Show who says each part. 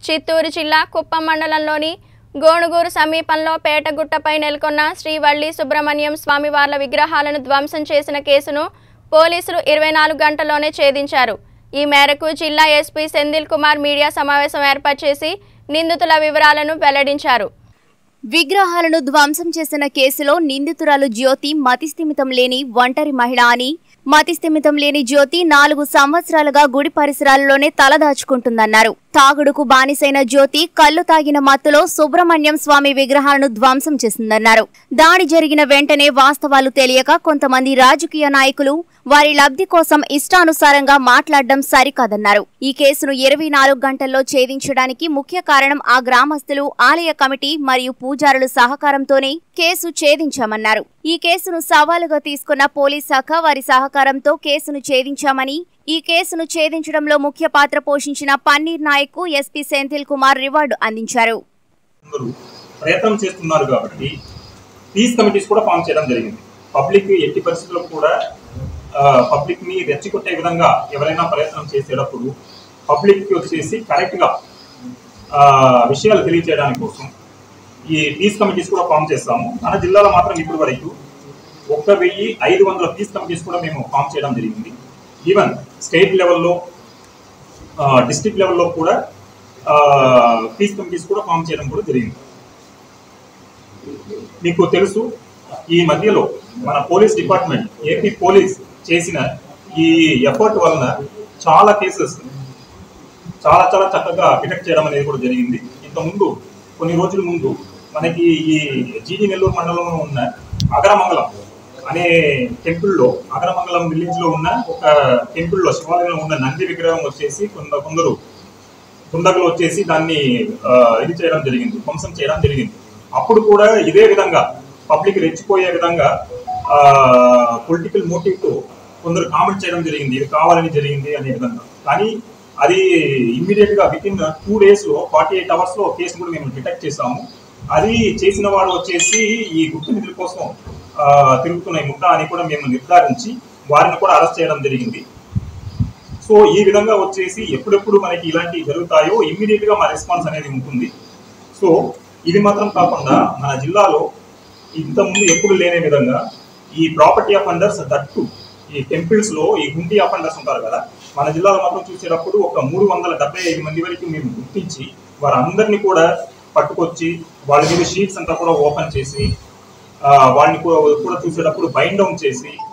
Speaker 1: చిత్తూరు జిల్లా కుప్పం మండలంలోని గోనుగూరు సమీపంలో పేటగుట్టపై నెలకొన్న శ్రీ వల్లి సుబ్రహ్మణ్యం స్వామివార్ల విగ్రహాలను ధ్వంసం చేసిన కేసును పోలీసులు ఇరవై నాలుగు గంటల్లోనే ఛేదించారు ఈ మేరకు జిల్లా ఎస్పీ సెందిల్ కుమార్ మీడియా సమావేశం ఏర్పాటు చేసి నిందితుల వివరాలను వెల్లడించారు
Speaker 2: విగ్రహాలను ధ్వంసం చేసిన కేసులో నిందితురాలు జ్యోతి మతిస్థిమితం లేని ఒంటరి మహిళ అని మతిస్థిమితం లేని జ్యోతి నాలుగు సంవత్సరాలుగా గుడి పరిసరాల్లోనే తలదాచుకుంటుందన్నారు తాగుడుకు బానిసైన జ్యోతి కళ్ళు తాగిన మత్తులో సుబ్రహ్మణ్యం స్వామి విగ్రహాలను ధ్వంసం చేసిందన్నారు దాడి జరిగిన వెంటనే వాస్తవాలు తెలియక కొంతమంది రాజకీయ నాయకులు వారి లబ్ధి కోసం ఇష్టానుసారంగా మాట్లాడడం సరికాదన్నారు ఈ కేసును ఇరవై నాలుగు గంటల్లో ఛేదించడానికి ముఖ్య కారణం ఆ గ్రామస్తులు ఆలయ కమిటీ మరియు పూజారుల సహకారంతోనే కేసు ఛేదించామన్నారు ఈ కేసును సవాలుగా తీసుకున్న పోలీస్ శాఖ వారి సహకారంతో కేసును ఛేదించామని ఈ కేసును ఛేదించడంలో ముఖ్య పాత్ర పోషించిన పన్నీర్ నాయక్ ఎస్పీ సెంథిల్ కుమార్ రివార్డు అందించారు
Speaker 3: అందరూ ప్రయత్నం చేస్తున్నారు కాబట్టి పీస్ కమిటీస్ కూడా ఫామ్ చేయడం జరిగింది పబ్లిక్ ఎట్టి పరిస్థితుల్లో కూడా పబ్లిక్ ని రెచ్చగొట్టే విధంగా ఎవరైనా ప్రయత్నం చేసేటప్పుడు పబ్లిక్ కి వచ్చేసి కరెక్ట్ గా ఆ, విషయాలు తెలియజేయడానికి కోసం ఈ పీస్ కమిటీస్ కూడా ఫామ్ చేస్తాము మన జిల్లాలో మాత్రం ఇప్పటి వరకు ఒక్క వెయ్యి ఐదు వందల పీస్ కమిటీస్ కూడా మేము ఫామ్ చేయడం జరిగింది ఈవెన్ స్టేట్ లెవెల్లో డిస్ట్రిక్ట్ లెవెల్లో కూడా పీస్ కమిటీస్ కూడా ఫామ్ చేయడం కూడా జరిగింది మీకు తెలుసు ఈ మధ్యలో మన పోలీస్ డిపార్ట్మెంట్ ఏపీ పోలీస్ చేసిన ఈ ఎఫర్ట్ వలన చాలా కేసెస్ చాలా చాలా చక్కగా డిటెక్ట్ చేయడం అనేది కూడా జరిగింది ఇంతకుముందు కొన్ని రోజుల ముందు మనకి ఈ జీడి నెల్లూరు మండలంలో ఉన్న అగరమంగళం అనే టెంపుల్లో అగరమంగళం విలేజ్ లో ఉన్న ఒక టెంపుల్లో శివాలయంలో ఉన్న నంది విగ్రహం వచ్చేసి కొంత కొందరు దుండగులు వచ్చేసి దాన్ని ఆ, ఇది చేయడం జరిగింది ధ్వంసం చేయడం జరిగింది అప్పుడు కూడా ఇదే విధంగా పబ్లిక్ రెచ్చిపోయే విధంగా పొలిటికల్ మోటివ్ తో కొందరు కామెంట్ చేయడం జరిగింది ఇది కావాలని జరిగింది అనే విధంగా కానీ అది ఇమ్మీడియట్ గా విత్ ఇన్ టూ డేస్ లో ఫార్టీ ఎయిట్ అవర్స్ లో కేసు కూడా మేము డిటెక్ట్ చేసాము అది చేసిన వాడు వచ్చేసి ఈ గుప్త నిధుల కోసం ఆ, తిరుగుతున్న ఈ ముఠా అని కూడా మేము నిర్ధారించి వారిని కూడా అరెస్ట్ చేయడం జరిగింది సో ఈ విధంగా వచ్చేసి ఎప్పుడెప్పుడు మనకి ఇలాంటివి జరుగుతాయో ఇమ్మీడియట్ గా మా రెస్పాన్స్ అనేది ఉంటుంది సో ఇది మాత్రం కాకుండా మన జిల్లాలో ఇంతకుముందు ఎప్పుడు లేని విధంగా ఈ ప్రాపర్టీ ఆఫ్ అండర్స్ దట్టు ఈ టెంపుల్స్ లో ఈ గుంటి ఆఫ్ అండర్స్ ఉంటారు కదా మన జిల్లాలో మాత్రం చూసేటప్పుడు ఒక మూడు వందల డెబ్బై ఐదు మంది వరకు మేము గుర్తించి వారందరినీ కూడా పట్టుకొచ్చి వాళ్ళ మీద షీట్స్ అంతా కూడా ఓపెన్ చేసి ఆ, వాళ్ళని కూడా కూడా చూసేటప్పుడు బైండ్ డౌన్ చేసి